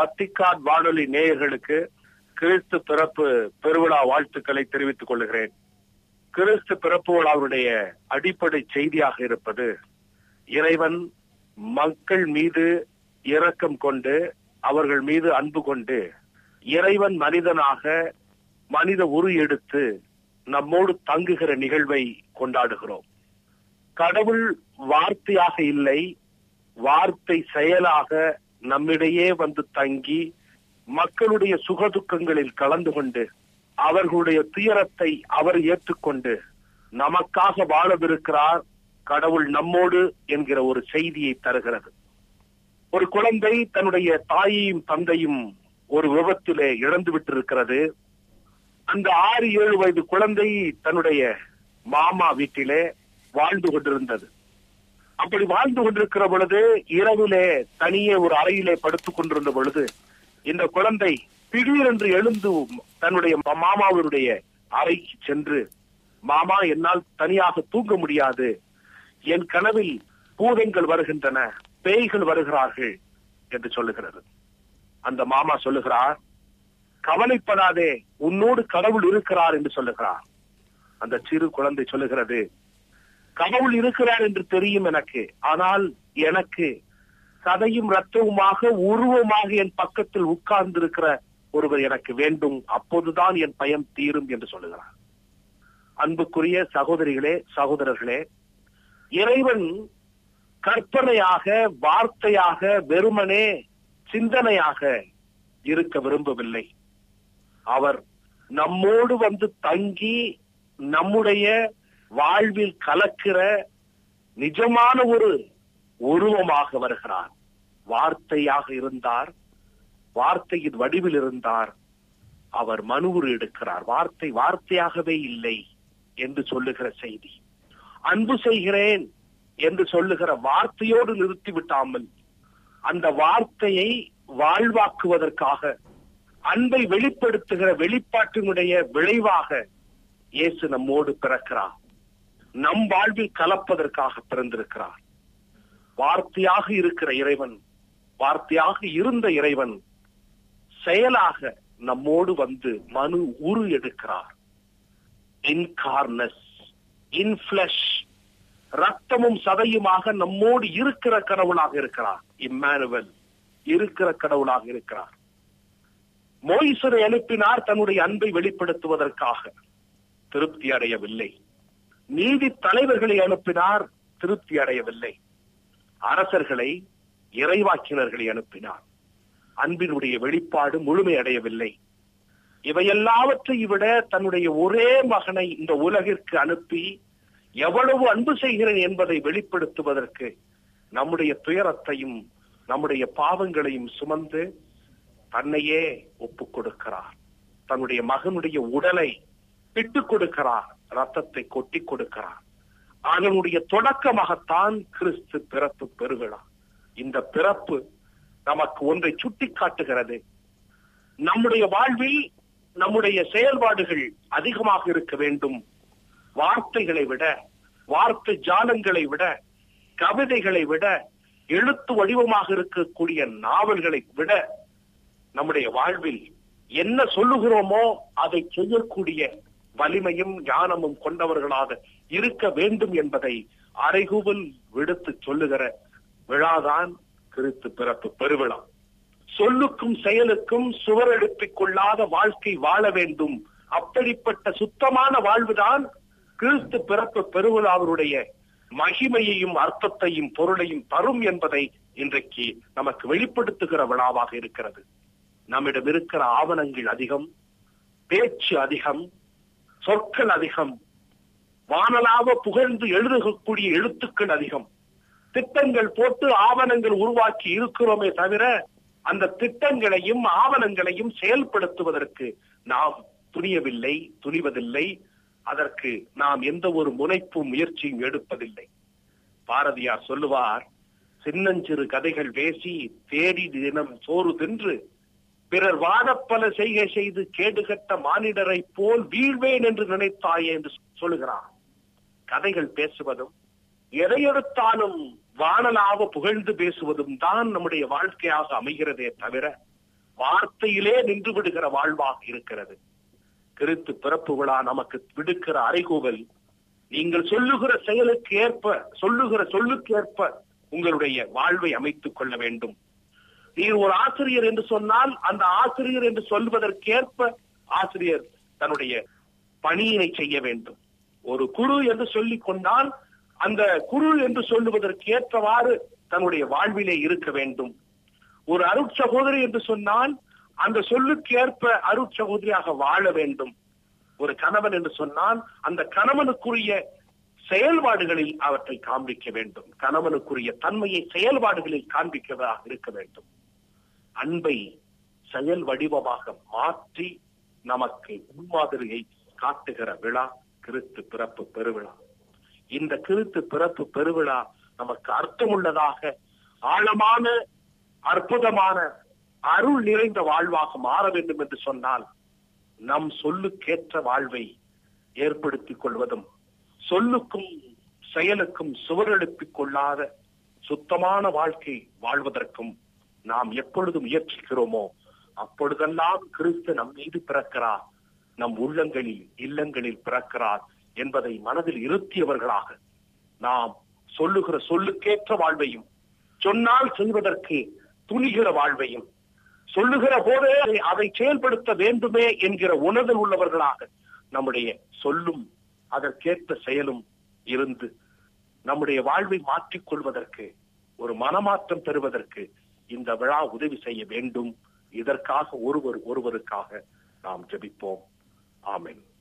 Vatican வானொலி நேயர்களுக்கு கிறிஸ்து பிறப்பு பெருவிழா வாழ்த்துக்களை தெரிவித்துக் கொள்கிறேன் கிறிஸ்து பிறப்பு விழாவுடைய அடிப்படை செய்தியாக இருப்பது இறைவன் மக்கள் மீது இரக்கம் கொண்டு அவர்கள் மீது அன்பு கொண்டு இறைவன் மனிதனாக மனித உரு எடுத்து நம்மோடு தங்குகிற நிகழ்வை கொண்டாடுகிறோம் கடவுள் வார்த்தையாக இல்லை வார்த்தை செயலாக நம்மிடையே வந்து தங்கி மக்களுடைய சுகதுக்கங்களில் கலந்து கொண்டு அவர்களுடைய துயரத்தை அவர் ஏற்றுக்கொண்டு நமக்காக வாழவிருக்கிறார் கடவுள் நம்மோடு என்கிற ஒரு செய்தியை தருகிறது ஒரு குழந்தை தன்னுடைய தாயையும் தந்தையும் ஒரு விபத்திலே இழந்து விட்டிருக்கிறது அந்த ஆறு ஏழு வயது குழந்தை தன்னுடைய மாமா வீட்டிலே வாழ்ந்து கொண்டிருந்தது அப்படி வாழ்ந்து கொண்டிருக்கிற பொழுது இரவிலே தனியே ஒரு அறையிலே படுத்துக் கொண்டிருந்த பொழுது இந்த குழந்தை திடீரென்று எழுந்து தன்னுடைய மாமாவினுடைய அறைக்கு சென்று மாமா என்னால் தனியாக தூங்க முடியாது என் கனவில் பூதங்கள் வருகின்றன பேய்கள் வருகிறார்கள் என்று சொல்லுகிறது அந்த மாமா சொல்லுகிறார் கவலைப்படாதே உன்னோடு கடவுள் இருக்கிறார் என்று சொல்லுகிறார் அந்த சிறு குழந்தை சொல்லுகிறது கடவுள் இருக்கிறார் என்று தெரியும் எனக்கு ஆனால் எனக்கு சதையும் ரத்தவுமாக உருவமாக என் பக்கத்தில் உட்கார்ந்து இருக்கிற ஒருவர் எனக்கு வேண்டும் அப்போதுதான் என் பயம் தீரும் என்று சொல்லுகிறார் அன்புக்குரிய சகோதரிகளே சகோதரர்களே இறைவன் கற்பனையாக வார்த்தையாக வெறுமனே சிந்தனையாக இருக்க விரும்பவில்லை அவர் நம்மோடு வந்து தங்கி நம்முடைய வாழ்வில் கலக்கிற நிஜமான ஒரு உருவமாக வருகிறார் வார்த்தையாக இருந்தார் வார்த்தையின் வடிவில் இருந்தார் அவர் மனுவுரு எடுக்கிறார் வார்த்தை வார்த்தையாகவே இல்லை என்று சொல்லுகிற செய்தி அன்பு செய்கிறேன் என்று சொல்லுகிற வார்த்தையோடு நிறுத்தி விட்டாமல் அந்த வார்த்தையை வாழ்வாக்குவதற்காக அன்பை வெளிப்படுத்துகிற வெளிப்பாட்டினுடைய விளைவாக இயேசு நம்மோடு பிறக்கிறார் நம் வாழ்வில் கலப்பதற்காக பிறந்திருக்கிறார் வார்த்தையாக இருக்கிற இறைவன் வார்த்தையாக இருந்த இறைவன் செயலாக நம்மோடு வந்து மனு உரு எடுக்கிறார் இன்கார்னஸ் இன்ஃபிளஷ் ரத்தமும் சதையுமாக நம்மோடு இருக்கிற கடவுளாக இருக்கிறார் இம்மானுவல் இருக்கிற கடவுளாக இருக்கிறார் மோயிசரை அனுப்பினார் தன்னுடைய அன்பை வெளிப்படுத்துவதற்காக திருப்தி அடையவில்லை நீதி தலைவர்களை அனுப்பினார் திருப்தி அடையவில்லை அரசர்களை இறைவாக்கினர்களை அனுப்பினார் அன்பினுடைய வெளிப்பாடு முழுமை அடையவில்லை இவையெல்லாவற்றையும் விட தன்னுடைய ஒரே மகனை இந்த உலகிற்கு அனுப்பி எவ்வளவு அன்பு செய்கிறேன் என்பதை வெளிப்படுத்துவதற்கு நம்முடைய துயரத்தையும் நம்முடைய பாவங்களையும் சுமந்து தன்னையே ஒப்புக் கொடுக்கிறார் தன்னுடைய மகனுடைய உடலை விட்டுக் கொடுக்கிறார் ரத்தத்தை கொட்டி கொடுக்கிறார் அதனுடைய தொடக்கமாகத்தான் கிறிஸ்து பிறப்பு பெருவிழா இந்த பிறப்பு நமக்கு ஒன்றை சுட்டி காட்டுகிறது நம்முடைய வாழ்வில் நம்முடைய செயல்பாடுகள் அதிகமாக இருக்க வேண்டும் வார்த்தைகளை விட வார்த்தை ஜாலங்களை விட கவிதைகளை விட எழுத்து வடிவமாக இருக்கக்கூடிய நாவல்களை விட நம்முடைய வாழ்வில் என்ன சொல்லுகிறோமோ அதை செய்யக்கூடிய வலிமையும் ஞானமும் கொண்டவர்களாக இருக்க வேண்டும் என்பதை அறைகூவல் விடுத்து சொல்லுகிற விழாதான் கிறிஸ்து பிறப்பு பெருவிழா சொல்லுக்கும் செயலுக்கும் சுவரெடுப்பிக் கொள்ளாத வாழ்க்கை வாழ வேண்டும் அப்படிப்பட்ட சுத்தமான வாழ்வுதான் கிறிஸ்து பிறப்பு பெருவிழாவினுடைய மகிமையையும் அர்த்தத்தையும் பொருளையும் தரும் என்பதை இன்றைக்கு நமக்கு வெளிப்படுத்துகிற விழாவாக இருக்கிறது நம்மிடம் இருக்கிற ஆவணங்கள் அதிகம் பேச்சு அதிகம் சொற்கள் அதிகம் வானலாக புகழ்ந்து எழுதக்கூடிய எழுத்துக்கள் அதிகம் திட்டங்கள் போட்டு ஆவணங்கள் உருவாக்கி இருக்கிறோமே தவிர அந்த திட்டங்களையும் ஆவணங்களையும் செயல்படுத்துவதற்கு நாம் துணியவில்லை துணிவதில்லை அதற்கு நாம் எந்த ஒரு முனைப்பும் முயற்சியும் எடுப்பதில்லை பாரதியார் சொல்லுவார் சின்னஞ்சிறு கதைகள் பேசி தேடி தினம் சோறு தின்று பிறர் வாதப்பல செய்கை செய்து கேடுகட்ட மானிடரை போல் வீழ்வேன் என்று நினைத்தாயே என்று சொல்லுகிறார் கதைகள் பேசுவதும் எதையெடுத்தாலும் வானலாக புகழ்ந்து பேசுவதும் தான் நம்முடைய வாழ்க்கையாக அமைகிறதே தவிர வார்த்தையிலே நின்று விடுகிற வாழ்வாக இருக்கிறது கிறித்து பிறப்பு விழா நமக்கு விடுக்கிற அறைகூவல் நீங்கள் சொல்லுகிற செயலுக்கு ஏற்ப சொல்லுகிற சொல்லுக்கு ஏற்ப உங்களுடைய வாழ்வை அமைத்துக் கொள்ள வேண்டும் நீர் ஒரு ஆசிரியர் என்று சொன்னால் அந்த ஆசிரியர் என்று சொல்வதற்கேற்ப ஆசிரியர் தன்னுடைய பணியினை செய்ய வேண்டும் ஒரு குரு என்று சொல்லிக் கொண்டால் அந்த குரு என்று சொல்லுவதற்கு ஏற்றவாறு தன்னுடைய வாழ்விலே இருக்க வேண்டும் ஒரு அருட்சகோதரி என்று சொன்னால் அந்த சொல்லுக்கு ஏற்ப அருட்சகோதரியாக வாழ வேண்டும் ஒரு கணவன் என்று சொன்னால் அந்த கணவனுக்குரிய செயல்பாடுகளில் அவற்றை காண்பிக்க வேண்டும் கணவனுக்குரிய தன்மையை செயல்பாடுகளில் காண்பிக்கதாக இருக்க வேண்டும் அன்பை செயல் வடிவமாக மாற்றி நமக்கு முன்மாதிரியை காட்டுகிற விழா கிறிஸ்து பிறப்பு பெருவிழா இந்த கிறிஸ்து பிறப்பு பெருவிழா நமக்கு அர்த்தமுள்ளதாக ஆழமான அற்புதமான அருள் நிறைந்த வாழ்வாக மாற வேண்டும் என்று சொன்னால் நம் சொல்லுக்கேற்ற வாழ்வை ஏற்படுத்திக் கொள்வதும் சொல்லுக்கும் செயலுக்கும் சுவரெழுப்பிக் கொள்ளாத சுத்தமான வாழ்க்கை வாழ்வதற்கும் நாம் எப்பொழுது முயற்சிக்கிறோமோ அப்பொழுதெல்லாம் கிறிஸ்து நம் மீது பிறக்கிறார் நம் உள்ளங்களில் இல்லங்களில் பிறக்கிறார் என்பதை மனதில் இருத்தியவர்களாக நாம் சொல்லுகிற சொல்லுக்கேற்ற வாழ்வையும் சொன்னால் செய்வதற்கு துணிகிற வாழ்வையும் சொல்லுகிற போதே அதை செயல்படுத்த வேண்டுமே என்கிற உணர்தல் உள்ளவர்களாக நம்முடைய சொல்லும் அதற்கேற்ற செயலும் இருந்து நம்முடைய வாழ்வை மாற்றிக் கொள்வதற்கு ஒரு மனமாற்றம் பெறுவதற்கு இந்த விழா உதவி செய்ய வேண்டும் இதற்காக ஒருவர் ஒருவருக்காக நாம் ஜெபிப்போம் ஆமென்